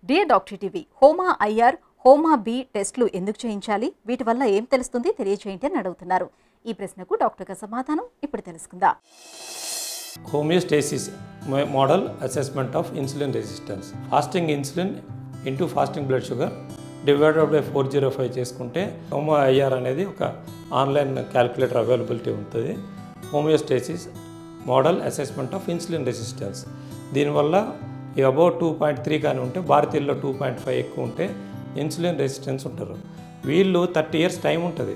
dear doctor TV HOMA IR HOMA B టెస్టులు ఎందుకు చేయించాలి వీటి వల్ల ఏం తెలుస్తుంది తెలియచేయండి అని అడుగుతున్నారు ఈ ప్రశ్నకు డాక్టర్ గారి సమాధానం ఇప్పుడు తెలుసుకుందాం homeostasis mo- model assessment of insulin resistance fasting insulin into fasting blood sugar divided by four zero five చేసుకుంటే హోమో ఐఆర్ అనేది ఒక ఆన్లైన్ క్యాలిక్యులేటర్ అవైలబిలిటీ ఉంటుంది homeostasis model assessment of insulin resistance దీనివల్ల ఈ అబౌవ్ టూ పాయింట్ త్రీ కానీ ఉంటే భారతీయుల్లో two point five ఎక్కువ ఉంటే ఇన్సులిన్ రెసిస్టెన్స్ ఉంటారు వీళ్ళు థర్టీ ఇయర్స్ టైం ఉంటుంది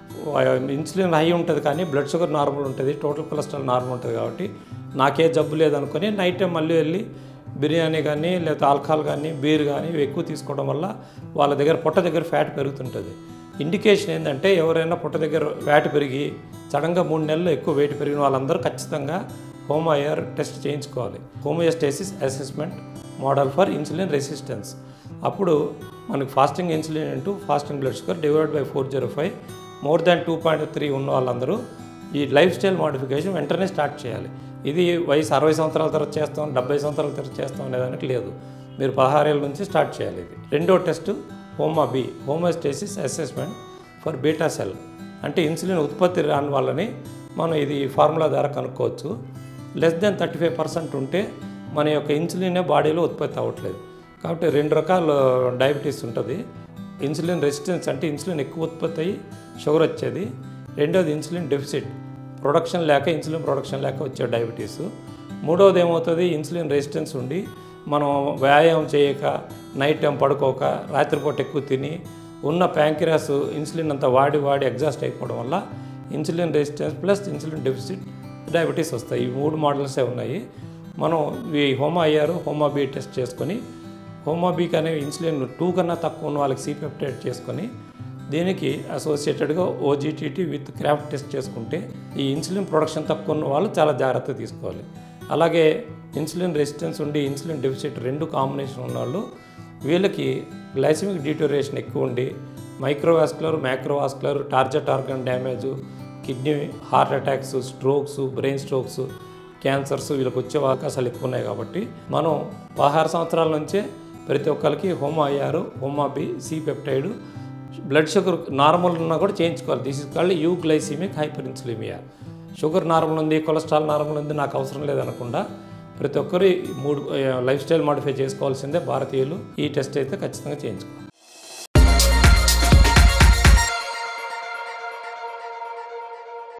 ఇన్సులిన్ హై ఉంటుంది కానీ బ్లడ్ షుగర్ నార్మల్ ఉంటుంది టోటల్ కొలెస్ట్రాల్ నార్మల్ ఉంటుంది కాబట్టి నాకే జబ్బు లేదనుకొని నైట్ టైం మళ్ళీ వెళ్ళి బిర్యానీ కానీ లేదా ఆల్కహాల్ కానీ బీర్ కానీ ఇవి ఎక్కువ తీసుకోవడం వల్ల వాళ్ళ దగ్గర పొట్ట దగ్గర ఫ్యాట్ పెరుగుతుంటుంది ఇండికేషన్ ఏంటంటే ఎవరైనా పొట్ట దగ్గర ఫ్యాట్ పెరిగి సడన్గా మూడు నెలలు ఎక్కువ వెయిట్ పెరిగిన వాళ్ళందరూ ఖచ్చితంగా హోమోయర్ టెస్ట్ చేయించుకోవాలి homeostasis assessment model for insulin resistance అప్పుడు మనకి fasting insulin into fasting blood sugar divide by four zero five more than two point three ఉన్న వాళ్ళందరూ ఈ లైఫ్ స్టైల్ మోడిఫికేషన్ వెంటనే స్టార్ట్ చేయాలి ఇది వయసు అరవై సంవత్సరాల తర్వాత చేస్తాం డెబ్బై సంవత్సరాల తర్వాత చేస్తాం అనేదానికి లేదు మీరు పదహారేళ్ళ నుంచి స్టార్ట్ చేయాలి ఇది రెండో test HOMA B homeostasis assessment for beta cell అంటే ఇన్సులిన్ ఉత్పత్తి రాని వాళ్ళని మనం ఇది ఫార్ములా ద్వారా కనుక్కోవచ్చు less than thirty five percent ఉంటే మన యొక్క ఇన్సులినే బాడీలో ఉత్పత్తి అవ్వట్లేదు కాబట్టి రెండు రకాల డయాబెటీస్ ఉంటుంది ఇన్సులిన్ రెసిస్టెన్స్ అంటే ఇన్సులిన్ ఎక్కువ ఉత్పత్తి అయ్యి షుగర్ వచ్చేది రెండోది ఇన్సులిన్ డెఫిసిట్ ప్రొడక్షన్ లేక ఇన్సులిన్ ప్రొడక్షన్ లేక వచ్చే డయాబెటీస్ మూడవది ఏమవుతుంది ఇన్సులిన్ రెసిస్టెన్స్ ఉండి మనం వ్యాయామం చేయక నైట్ టైం పడుకోక రాత్రిపూట ఎక్కువ తిని ఉన్న ప్యాంక్రియాస్ ఇన్సులిన్ అంతా వాడి వాడి ఎగ్జాస్ట్ అయిపోవడం వల్ల insulin resistance plus insulin deficit diabetes వస్తాయి ఈ మూడు మోడల్సే ఉన్నాయి మనం ఈ హోమా అయ్యారు హోమా బి టెస్ట్ చేసుకొని హోమోబీక్ అనే ఇన్సులిన్ టూ కన్నా తక్కువ ఉన్న వాళ్ళకి సీపెప్టైడ్ చేసుకొని దీనికి అసోసియేటెడ్గా ఓజీటీటీ విత్ క్రాఫ్ట్ టెస్ట్ చేసుకుంటే ఈ ఇన్సులిన్ ప్రొడక్షన్ తక్కువ ఉన్న వాళ్ళు చాలా జాగ్రత్త తీసుకోవాలి అలాగే ఇన్సులిన్ రెసిస్టెన్స్ ఉండి ఇన్సులిన్ డెఫిసిట్ రెండు కాంబినేషన్ ఉన్న వాళ్ళు వీళ్ళకి గ్లైసమిక్ డిటోరేషన్ ఎక్కువ ఉండి microvascular macrovascular target organ damage kidney heart attacks strokes brain strokes cancers వీళ్ళకి వచ్చే అవకాశాలు ఎక్కువ ఉన్నాయి కాబట్టి మనం పదహారు సంవత్సరాల నుంచే ప్రతి ఒక్కరికి హోమో అయ్యారు HOMA B C peptide blood sugar normal ఉన్నా కూడా చేయించుకోవాలి this is called euglycemic hyperinsulinemia sugar normal ఉంది కొలెస్ట్రాల్ నార్మల్ ఉంది నాకు అవసరం లేదనకుండా ప్రతి ఒక్కరు ఈ మూడు లైఫ్ స్టైల్ మాడిఫై చేసుకోవాల్సిందే భారతీయులు ఈ టెస్ట్ అయితే ఖచ్చితంగా చేయించుకోవాలి